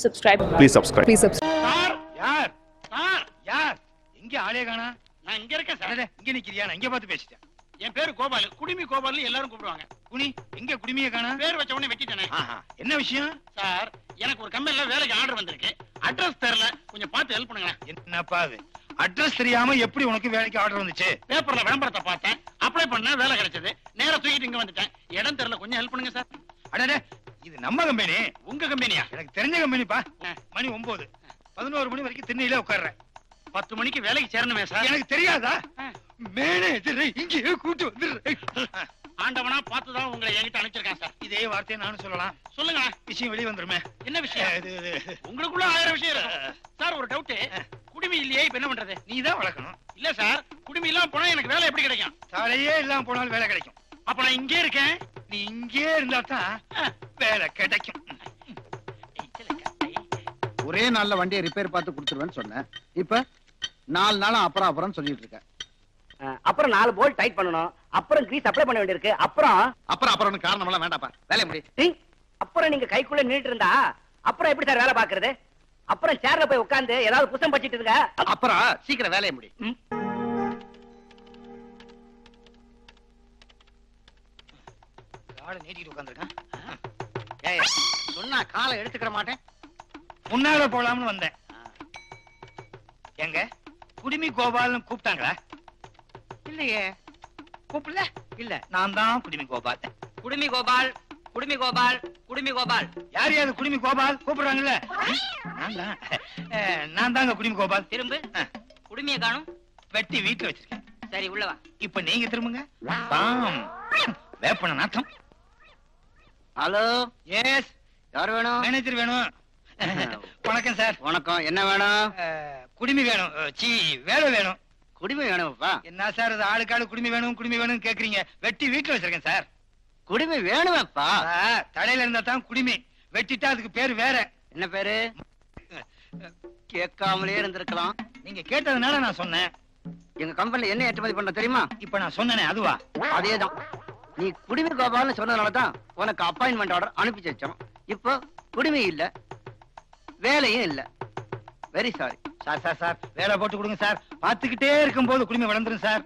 subscribe. Please subscribe. Please subscribe. Sir யார் sir யார் எங்க ஆளே காணா நான் இங்க இருக்கேன் சார் இங்க நிக்கிறியா நான் இங்க பார்த்து பேசிட்டேன் என் பேரு கோபால் குடிமி கோபால்னு எல்லாரும் கூப்பிடுவாங்க குனி எங்க குடிமிய காணா பேர் வச்ச உடனே வெட்டிட்டேனே என்ன விஷயம் சார் எனக்கு ஒரு கம்பெனில வேலைக்கு ஆர்டர் வந்திருக்கு அட்ரஸ் தெரியல கொஞ்சம் பார்த்து ஹெல்ப் பண்ணுங்க என்னப்பா அது அட்ரஸ் தெரியாம எப்படி உனக்கு வேலைக்கு ஆர்டர் வந்துச்சு பேப்பர்ல விளம்பரத்தை பார்த்தேன் அப்ளை பண்ண வேலை கிடைச்சது நேரா தூக்கிட்டு இங்க வந்துட்டேன் இடம் தெரியல கொஞ்சம் ஹெல்ப் பண்ணுங்க சார் அடடே இது நம்ம கம்பெனி உங்க கம்பெனியா எனக்கு தெரிஞ்ச கம்பெனிப்பா மணி ஒன்பது பதினோரு மணி வரைக்கும் திண்ணையில உட்கார்றேன் பத்து மணிக்கு வேலைக்கு சேரணுமே சார் எனக்கு தெரியாதா மேனேஜரை இங்கேயே கூட்டு வந்துடுறேன் ஆண்டவனா பார்த்துதான் உங்களை என்கிட்ட அனுப்பிச்சிருக்கேன் சார் இதே வார்த்தையை நானும் சொல்லலாம் சொல்லுங்க விஷயம் வெளியே வந்துருமே என்ன விஷயம் உங்களுக்குள்ள ஆயிரம் விஷயம் இருக்கு சார் ஒரு டவுட் குடுமி இல்லையே இப்ப என்ன பண்றது நீ தான் வளர்க்கணும் இல்ல சார் குடுமி இல்லாம போனா எனக்கு வேலை எப்படி கிடைக்கும் சாலையே இல்லாம போனாலும் வேலை கிடைக்கும் அப்ப நான் இங்கே இருக்கேன் நீ இங்கே இருந்தா தான் வேலை கிடைக்கும் ஒரே நாள்ல வண்டியை ரிப்பேர் பார்த்து கொடுத்துருவேன்னு சொன்னேன் இப்ப நாலு நாளும் அப்புறம் அப்புறம் சொல்லிட்டு இருக்க அப்புறம் நாலு போல்ட் டைட் பண்ணணும் அப்புறம் கிரீஸ் அப்ளை பண்ண வேண்டியிருக்கு அப்புறம் அப்புறம் அப்புறம் காரணம் எல்லாம் வேண்டாப்பா வேலையை முடி டீ, அப்புறம் நீங்க கைக்குள்ள நின்னுட்டு இருந்தா அப்புறம் எப்படி சார் வேலை பாக்குறது அப்புறம் சேர்ல போய் உட்கார்ந்து ஏதாவது புத்தம் படிச்சிட்டு இருங்க அப்புறம் சீக்கிரம் வேலையை முடி காலை நீட்டிட்டு உட்காந்துருக்கேன் ஏய் சொன்னா காலை எடுத்துக்கிற மாட்டேன் முன்னால போலாம்னு வந்தேன் எங்க குடிமி கோபால்னு கூப்பிட்டாங்களா இல்லையே கூப்பிடல இல்ல நான் தான் குடிமி கோபால் குடுமி கோபால் குடுமி கோபால் குடுமி கோபால் யார் யாரு குடிமி கோபால் கூப்பிடுறாங்கல்ல நான் தான் அஹ், நான் தாங்க குடிமி கோபால் திரும்ப அஹ், குடுமிய காணும் வெட்டி வீட்டுல வச்சிருக்கேன் சரி உள்ளவா இப்ப நீங்க திரும்புங்க பாம் வேப்பன நாட்டம் ஹலோ எஸ் யார் வேணும் மேனேஜர் வேணும் வணக்கம் சார் வணக்கம் என்ன வேணும் அஹ், குடிமி வேணும் அஹ், சீ வேலை வேணும் குடிமை வேணும்ப்பா என்ன சார் இது ஆளுக்கு ஆளு குடிமி வேணும் குடிமி வேணும் கேக்குறீங்க வெட்டி வீட்டுல வச்சிருக்கேன் சார் குடிமை வேணுமேப்பா சார், தலையில இருந்தா தான் குடிமி வெட்டிட்டா அதுக்கு பேரு வேற என்ன பேரு கேட்காமலே இருந்திருக்கலாம் நீங்க கேட்டதுனால நான் சொன்னேன் எங்க கம்பெனில என்ன ஏற்றுமதி பண்ண தெரியுமா இப்ப நான் சொன்னேனே அதுவா அதேதான் நீ குடிமை கோபால்னு சொன்னதுனால தான் உனக்கு அப்பாயின்மெண்ட் ஆர்டர் அனுப்பி வச்சோம் இப்போ குடிமை இல்ல வேலையும் இல்ல very sorry sir sir sir வேலை போட்டு கொடுங்க சார் பாத்துக்கிட்டே இருக்கும்போது குடிமை வளர்ந்துரும் சார்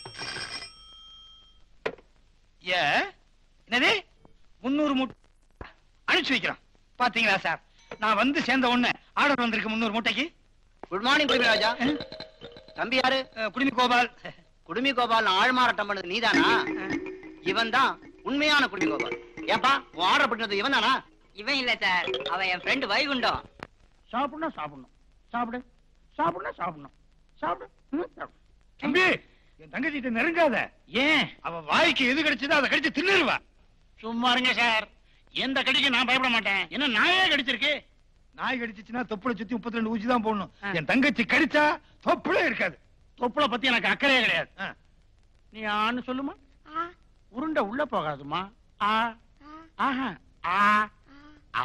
ஏ என்னது முன்னூறு மூட்டை அனுப்பிச்சு வைக்கிறோம் பாத்தீங்களா சார் நான் வந்து சேர்ந்த உடனே ஆர்டர் வந்திருக்கு முன்னூறு மூட்டைக்கு குட் மார்னிங் குடிமை ராஜா தம்பி யாரு அஹ், குடிமி கோபால் குடிமை கோபால் ஆழ்மாறாட்டம் பண்ணது நீதானா இவன் தான் உண்மையான குடிமை கோபால் ஏப்பா உன் ஆர்டர் பண்ணது இவன் தானா இவன் இல்ல சார் அவன் என் ஃப்ரெண்ட் வைகுண்டம் சாப்பிடணும் சாப்பிடணும் சாப்பிடு சாப்பிடணும் சாப்பிடணும் சாப்பிடு ம், சாப்பிடு. தம்பி என் தங்கச்சிட்ட நெருங்காத ஏன் அவ வாய்க்கு எது கிடைச்சதோ அதை கடிச்சு தின்னுருவா சும்மா இருங்க சார் எந்த கடிக்கு நான் பயப்பட மாட்டேன் என்ன நாயே கடிச்சிருக்கு நாய் கடிச்சிச்சுன்னா தொப்புளை சுத்தி முப்பத்தி ரெண்டு ஊசி தான் போடணும் என் தங்கச்சி கடிச்சா தொப்புளே இருக்காது தொப்புளை பத்தி எனக்கு அக்கறையே கிடையாது ஆ. நீ ஆன்னு சொல்லுமா உருண்டை உள்ள போகாதுமா ஆ ஆஹா ஆ ஆ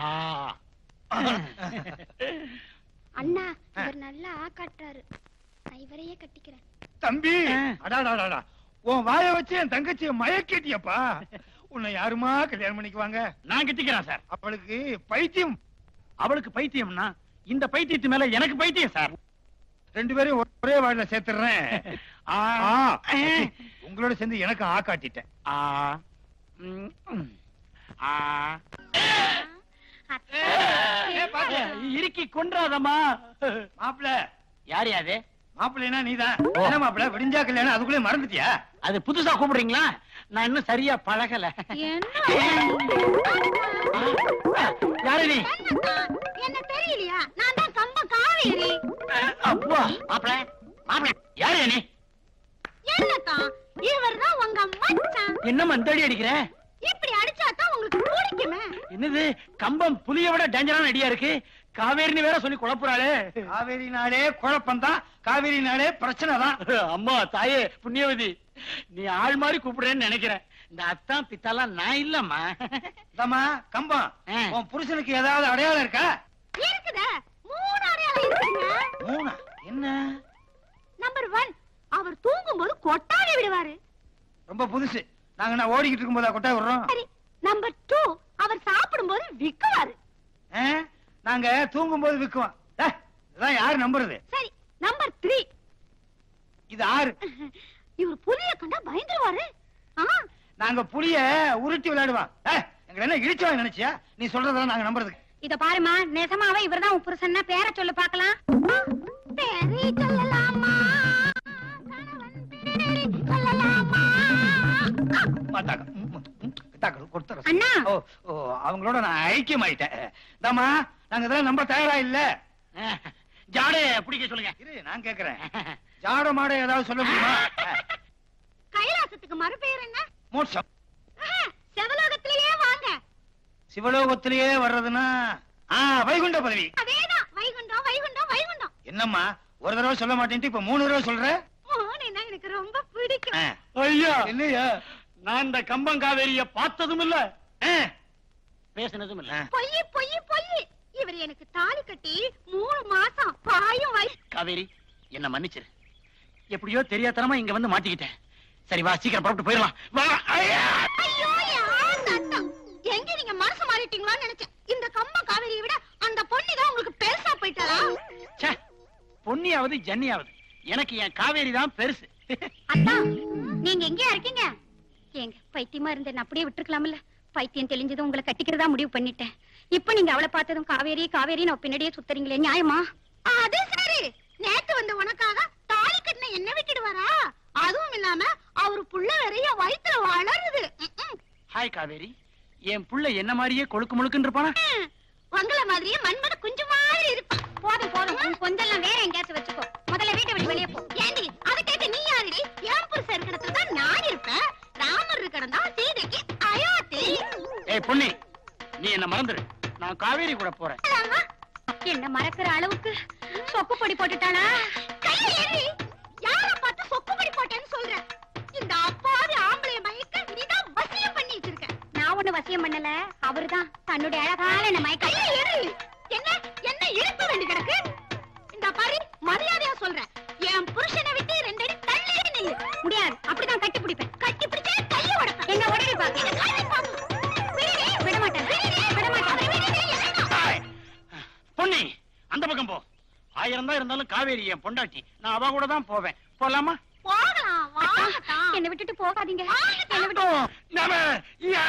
அண்ணா இவர் நல்லா ஆக்காட்டுறாரு நான் இவரையே கட்டிக்கிறேன் தம்பி அடாடாடாடா உன் வாய வச்சு என் தங்கச்சிய மயக்கிட்டியப்பா உன்னை யாருமா கல்யாணம் பண்ணிக்குவாங்க நான் கட்டிக்கிறேன் சார் அவளுக்கு பைத்தியம் அவளுக்கு பைத்தியம்னா இந்த பைத்தியத்து மேல எனக்கு பைத்தியம் சார் ரெண்டு பேரையும் ஒரே வாயில சேர்த்துறேன் ஆ, உங்களோட சேர்ந்து எனக்கு ஆ காட்டிட்டேன் ஆ ம், ம். ஆ இறுக்கி கொன்றாதம்மா மாப்பிள யார் யாரு மாப்பிள்ளைனா நீதான் என்ன மாப்பிள விடிஞ்சா கல்யாணம் அதுக்குள்ளே மறந்துட்டியா அது புதுசா கூப்பிடுறீங்களா நான் இன்னும் சரியா பழகல யாரு நீ என்ன தெரியலையா நான் தான் கம்ப காவேரி அப்பா மாப்பிள மாப்பிள யாரு நீ என்னத்தான் இவர் தான் உங்க மச்சான் என்ன மந்தடி அடிக்கிற இப்படி அடிச்சா தான் உங்களுக்கு பிடிக்குமே என்னது கம்பம் புலிய விட டேஞ்சரான ஐடியா இருக்கு காவேரின்னு வேற சொல்லி குழப்புறாளே காவேரினாலே குழப்பம் தான் காவேரினாலே பிரச்சனை தான் அம்மா தாயே புண்ணியவதி நீ ஆள் மாதிரி கூப்பிடுறேன்னு நினைக்கிறேன் இந்த அத்தான் பித்தாலாம் நான் இல்லம்மா தம்மா கம்பம் உன் புருஷனுக்கு ஏதாவது அடையாளம் இருக்கா இருக்குதே மூணு அடையாளம் இருக்குங்க மூணா என்ன நம்பர் ஒன் அவர் தூங்கும்போது கொட்டாவி விடுவாரு ரொம்ப புதுசு நாங்க நான் ஓடிக்கிட்டு இருக்கும்போதா கொட்டா விடுறோம் சரி நம்பர் டூ அவர் சாப்பிடும்போது விக்குவாரு ஆ? நாங்க தூங்கும் போது விக்குவோம் டேய், இதெல்லாம் யாரு நம்புறது சரி நம்பர் த்ரீ இது ஆறு இவர் புலிய கண்டா பயந்துருவாரு ஆ நாங்க புளிய உருட்டி விளையாடுவோம் ஏய், எங்களை என்ன இடிச்சவன் நினைச்சியா நீ சொல்றதெல்லாம் நாங்க நம்புறதுக்கு இத பாருமா நெசமாவே இவர்தான் உன் புருஷன்னா பேர சொல்லு பாக்கலாம் பேரை சொல்லலாமா கணவன் பேரை சொல்லலாமா பார்த்தாக்க ம், ம், ம், தாக்க, கொடுத்துறேன். அண்ணா. ஓ ஓ அவங்களோட நான் ஐக்கியமாயிட்டேன் தாமா நாங்க இதெல்லாம் நம்ப தயாரா இல்ல ஜாடே பிடிக்க சொல்லுங்க இரு நான் கேக்குறேன் ஜாட மாட ஏதாவது சொல்ல முடியுமா கைலாசத்துக்கு மறுபெயர் என்ன மோட்சம் ஆஹா, செவலோகத்திலேயே வாங்க சிவலோகத்திலேயே வர்றதுன்னா ஆ வைகுண்ட பதவி அதேதான் வைகுண்டம் வைகுண்டம் வைகுண்டம் என்னம்மா ஒரு தடவை சொல்ல மாட்டேன்ட்டு இப்ப மூணு தடவை சொல்ற மோனினா எனக்கு ரொம்ப பிடிக்கும் ஐயா என்னையா நான் இந்த கம்பங்காவேரிய பார்த்ததும் இல்ல ஆ, பேசினதும் இல்ல ஆ. பொய் பொய் பொய் இவர் எனக்கு தாலி கட்டி மூணு மாசம் பாயும் வை காவேரி என்ன மன்னிச்சிரு எப்படியோ தெரியாதனமா இங்க வந்து மாட்டிக்கிட்டேன் சரி வா சீக்கிரம் புறப்பட்டு போயிடலாம் வா ஐயா! ஐயோ யார் சத்தம் எங்க நீங்க மனசு மாறிட்டீங்களான்னு நினைச்சேன் இந்த கம்ப காவேரியை விட அந்த பொண்ணு தான் உங்களுக்கு பெருசா போயிட்டாரா ச்சே, பொன்னியாவது ஜன்னியாவது எனக்கு என் காவேரி தான் பெருசு அத்தா நீங்க எங்கயா இருக்கீங்க ஏங்க பைத்தியமா இருந்தேன் அப்படியே விட்டுருக்கலாம்ல பைத்தியம் தெளிஞ்சதும் உங்களை கட்டிக்கிறதா முடிவு பண்ணிட்டேன் இப்ப நீங்க அவளை பார்த்ததும் காவேரி காவேரி நான் பின்னாடியே சுத்துறீங்களே நியாயமா அது சரி நேத்து வந்த உனக்காக தாலி கட்டின என்ன விட்டுடுவாரா அதுவும் இல்லாம அவரு புள்ள வேறைய வயித்துல வளருது ம்ம். ஹாய் காவேரி என் புள்ள என்ன மாதிரியே கொழுக்கு முழுக்குன்னு இருப்பானா ம். உங்கள மாதிரியே மண்மட குஞ்சு மாதிரி இருப்பா போதும் போதும் உன் கொஞ்செல்லாம் வேற எங்கேயாச்சும் வச்சுக்கோ முதல்ல வீட்டை விட்டு வெளியே போ ஏண்டி அதை கேட்டு நீ யாருடி என் புருஷன் இருக்கிறதுல தான் நான் இருப்பேன் ராமர் இருக்கிறதா சீதைக்கு அயோத்தி ஏய் பொன்னி நீ என்ன மறந்துரு நான் காவேரி கூட போறேன் ஆமா. என்ன மறக்கிற அளவுக்கு சொக்கு பொடி போட்டுட்டாளா கையை ஏறி யார பார்த்து சொக்கு பொடி போட்டேன்னு சொல்ற இந்த அப்பாவி ஆம்பளை மயக்க நீதான் வசியம் பண்ணி வச்சிருக்க நான் ஒண்ணு வசியம் பண்ணல அவர்தான் தன்னுடைய அழகால என்ன மயக்க கையை ஏறி என்ன என்ன இழுக்க வேண்டி கிடக்கு இந்த பாரு மரியாதையா சொல்றேன் என் புருஷனை விட்டு ரெண்டு அடி தள்ளியே நில்லு முடியாது அப்படிதான் கட்டி பிடிப்பேன் கட்டி பிடிச்சே கையை உடைப்பேன் எங்க உடனே பாக்கு எங்க கையை பாக்கு விடுடே விட மாட்டேன் விடுடே விட மாட்டேன் விடுடே என்ன ஹாய். பொன்னி அந்த பக்கம் போ ஆயிரம் தான் இருந்தாலும் காவேரி என் பொண்டாட்டி நான் அவ கூட தான் போவேன் போலாமா போகலாம் வாங்கத்தான் என்ன விட்டுட்டு போகாதீங்க என்ன விட்டு நம யா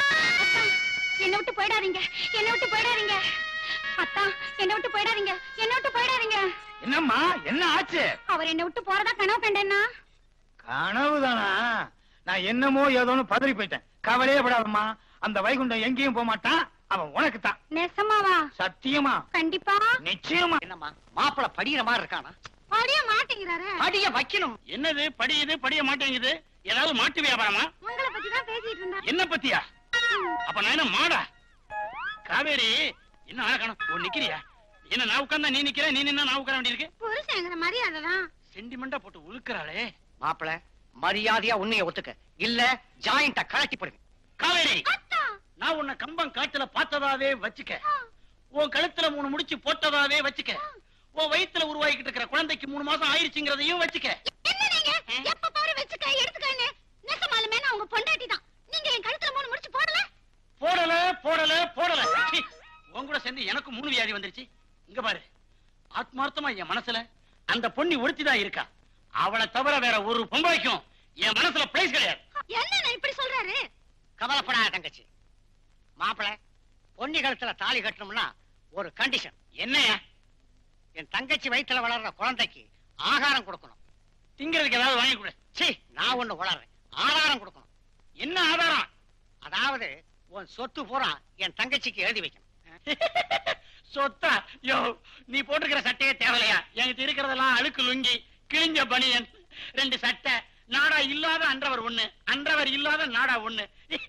என்ன விட்டு போயிடாதீங்க என்ன விட்டு போயிடாதீங்க அத்தா என்ன விட்டு போயிடாதீங்க என்ன விட்டு போயிடாதீங்க என்னம்மா என்ன ஆச்சு அவர் என்ன விட்டு போறதா கனவு கண்டேன்னா கனவுதானா நான் என்னமோ ஏதோன்னு பதறி போயிட்டேன் கவலையே படாதம்மா அந்த வைகுண்டம் எங்கேயும் போக மாட்டான் அவன் உனக்கு தான் நெசமாவா சத்தியமா கண்டிப்பா நிச்சயமா என்னம்மா மாப்பிள படிக்கிற மாதிரி இருக்கானா படிய மாட்டேங்கிறாரு படிய வைக்கணும் என்னது படியுது படிய மாட்டேங்குது ஏதாவது மாட்டு வியாபாரமா உங்களை பத்தி தான் பேசிட்டு இருந்தா என்ன பத்தியா அப்ப நான் என்ன மாடா காவேரி என்ன ஆகணும் ஓ நிக்கிறியா என்ன நான் உட்கார்ந்தா நீ நிக்கிற நீ நின்னா நான் உட்கார வேண்டியிருக்கு புருஷங்கிற மரியாதை தான் சென்டிமெண்டா போட்டு உழுக்கிறாளே மாப்பிள மரியாதையா உன்னைய ஒத்துக்க இல்ல ஜாயிண்ட கலட்டி போடுங்க காவேரி அத்தா நான் உன்னை கம்பம் காட்டுல பார்த்ததாவே வச்சுக்க உன் கழுத்துல மூணு முடிச்சு போட்டதாவே வச்சுக்க உன் வயித்துல உருவாக்கிட்டு இருக்கிற குழந்தைக்கு மூணு மாசம் ஆயிருச்சுங்கிறதையும் வச்சுக்க என்ன நீங்க எப்ப பாரு வச்சுக்க எடுத்துக்கன்னு நெசமாலுமே நான் உங்க பொண்டாட்டி தான் நீங்க என் கழுத்துல மூணு முடிச்சு போடல போடல போடல போடல சீ, உன் கூட சேர்ந்து எனக்கு மூணு வியாதி வந்துருச்சு இங்க பாரு ஆத்மார்த்தமா என் மனசுல அந்த பொண்ணி ஒருத்திதான் இருக்கா அவளை தவிர வேற ஒரு பொம்பளைக்கும் என் மனசுல பிளேஸ் கிடையாது என்ன இப்படி சொல்றாரு கவலைப்படாத தங்கச்சி மாப்பிள பொன்னி கழுத்துல தாலி கட்டணும்னா ஒரு கண்டிஷன் என்னையா என் தங்கச்சி வயித்துல வளர்ற குழந்தைக்கு ஆகாரம் கொடுக்கணும் திங்கிறதுக்கு ஏதாவது வாங்கி கொடு சீ நான் ஒண்ணு வளர்றேன் ஆதாரம் கொடுக்கணும் என்ன ஆதாரம் அதாவது உன் சொத்து பூரா என் தங்கச்சிக்கு எழுதி வைக்கணும் சொத்தா யோ நீ போட்டிருக்கிற சட்டையே தேவையில்லையா என்கிட்ட இருக்கிறதெல்லாம் அழுக்கு லுங்கி கிழிஞ்ச பனியன் ரெண்டு சட்டை நாடா இல்லாத அன்றவர் ஒண்ணு அன்றவர் இல்லாத நாடா ஒண்ணு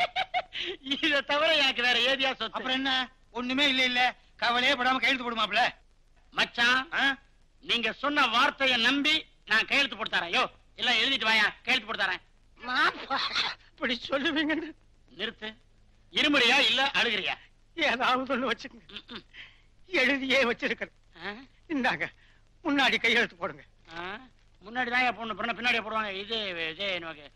இத தவிர எனக்கு வேற ஏதியா சொத்து அப்புறம் என்ன ஒண்ணுமே இல்ல இல்ல கவலையே படாம கையெழுத்து போடுமாப்ல மச்சான் ஆ? நீங்க சொன்ன வார்த்தைய நம்பி நான் கையெழுத்து போட்டு தரேன் யோ எல்லாம் எழுதிட்டு வாயா கையெழுத்து போட்டு தரேன் இப்படி சொல்லுவீங்க நிறுத்து இருமுறையா இல்ல அழுகிறியா ஏதாவது ஒண்ணு வச்சுக்கோங்க ம், ம். எழுதியே வச்சிருக்கிறேன் ஆ? இந்தாங்க முன்னாடி கையெழுத்து போடுங்க ஆ? முன்னாடி தான் போடணும் பின்ன பின்னாடியே போடுவாங்க இது இது நமக்கு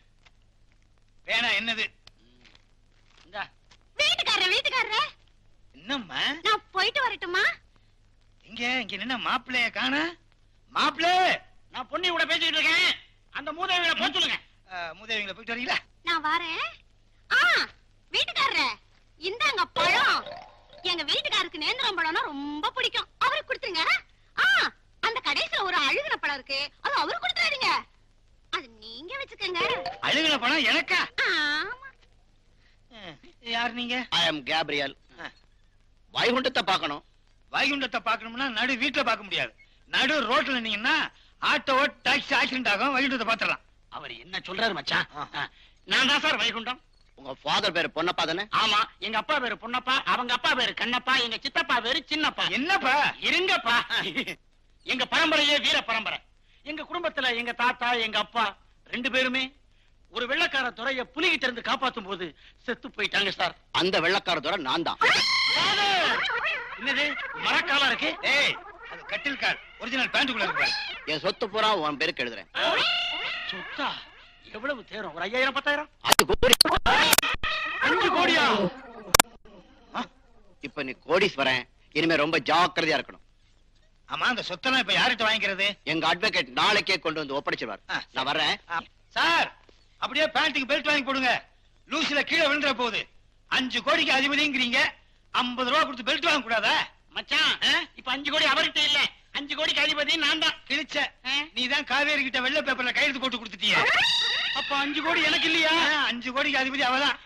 வேணா என்னது இந்தா வீட்டுக்காரர் வீட்டுக்காரர் என்னம்மா நான் போயிட்டு வரட்டுமா இங்க இங்க நின்ன மாப்பிள்ளைய காண மாப்பிள்ளை நான் பொண்ணி கூட பேசிட்டு இருக்கேன் அந்த மூதேவியில போக சொல்லுங்க முதவிங்களை போயிட்டு வரீங்களா நான் வரேன் ஆ வீட்டுக்காரரே இந்தாங்க பழம் எங்க வீட்டுக்காருக்கு நேந்திரம் பழம்னா ரொம்ப பிடிக்கும் அவருக்கு கொடுத்துருங்க ஆ அந்த கடைசில ஒரு அழுகுன பழம் இருக்கு அது அவருக்கு கொடுத்துறாதீங்க அது நீங்க வச்சுக்கோங்க அழுகுன பணம் எனக்கா ஆமா அஹ், யார் நீங்க ஐ அம் கேப்ரியல் வைகுண்டத்தை பார்க்கணும் வைகுண்டத்தை பார்க்கணும்னா நடு வீட்டுல பார்க்க முடியாது நடு ரோட்ல நின்னீங்கன்னா ஆட்டோ டாக்ஸி ஆக்சிடென்ட் ஆகும் வைகுண்டத்தை பாத்துடலாம் அவர் என்ன சொல்றாரு மச்சான் ஆ, நான் தான் சார் வைகுண்டம் உங்க ஃபாதர் பேரு பொன்னப்பா தானே ஆமா எங்க அப்பா பேரு பொன்னப்பா அவங்க அப்பா பேரு கண்ணப்பா எங்க சித்தப்பா பேரு சின்னப்பா என்னப்பா இருங்கப்பா எங்க பரம்பரையே வீர பரம்பரை எங்க குடும்பத்துல எங்க தாத்தா எங்க அப்பா ரெண்டு பேருமே ஒரு வெள்ளக்கார துறைய புலிகிட்ட இருந்து காப்பாத்தும் போது செத்து போயிட்டாங்க சார் அந்த வெள்ளக்காரத்தோட நான் தான் என்னது மரக்காலம் இருக்கு ஏய் அது கட்டில் கால் ஒரிஜினல் பேண்ட்டுக்குள்ள இருக்கு பாரு. என் சொத்து பூரா உன் பேருக்கு எழுதுறேன் சொத்தா எவ்வளவு தேரும் ஒரு ஐயாயிரம் பத்தாயிரம் அது கோடி அஞ்சு கோடியா இப்ப நீ கோடீஸ்வரன் இனிமே ரொம்ப ஜாக்கிரதையா இருக்கணும் ஆமா அந்த சொத்தெல்லாம் இப்ப யார்கிட்ட வாங்கிக்கிறது எங்க அட்வொகேட் நாளைக்கே கொண்டு வந்து ஒப்படைச்சிருவார் ஆ, நான் வர்றேன் ஆ, சார் அப்படியே பேண்ட்டுக்கு பெல்ட் வாங்கி போடுங்க லூசில கீழே விழுந்துற போகுது அஞ்சு கோடிக்கு அதிபதிங்கிறீங்க ஐம்பது ரூபா கொடுத்து பெல்ட் வாங்க கூடாதா மச்சான் இப்ப அஞ்சு கோடி அவர்கிட்ட இல்ல அஞ்சு கோடிக்கு அதிபதி நான் தான் கிழிச்ச நீ தான் காவேரி கிட்ட வெள்ளை பேப்பர்ல கையெழுத்து போட்டு கொடுத்துட்டிய அப்ப அஞ்சு கோடி எனக்கு இல்லையா அஞ்சு கோடிக்கு அதிபதி அவதான்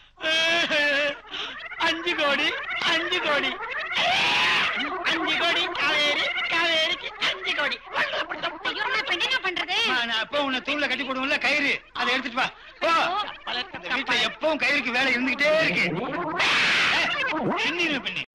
அஞ்சு கோடி அஞ்சு கோடி அஞ்சு கோடி காவேரி காவேரிக்கு அஞ்சு கோடி ஐயோ நான் இப்ப என்ன பண்றது அம்மா, நான் அப்போ உன்னை தூண்ல கட்டி போடுவோம்ல கயிறு அதை எடுத்துட்டு வா போ இந்த வீட்டுல எப்பவும் கயிறுக்கு வேலை இருந்துகிட்டே இருக்கு ஏய், பின்னிரு பின்னி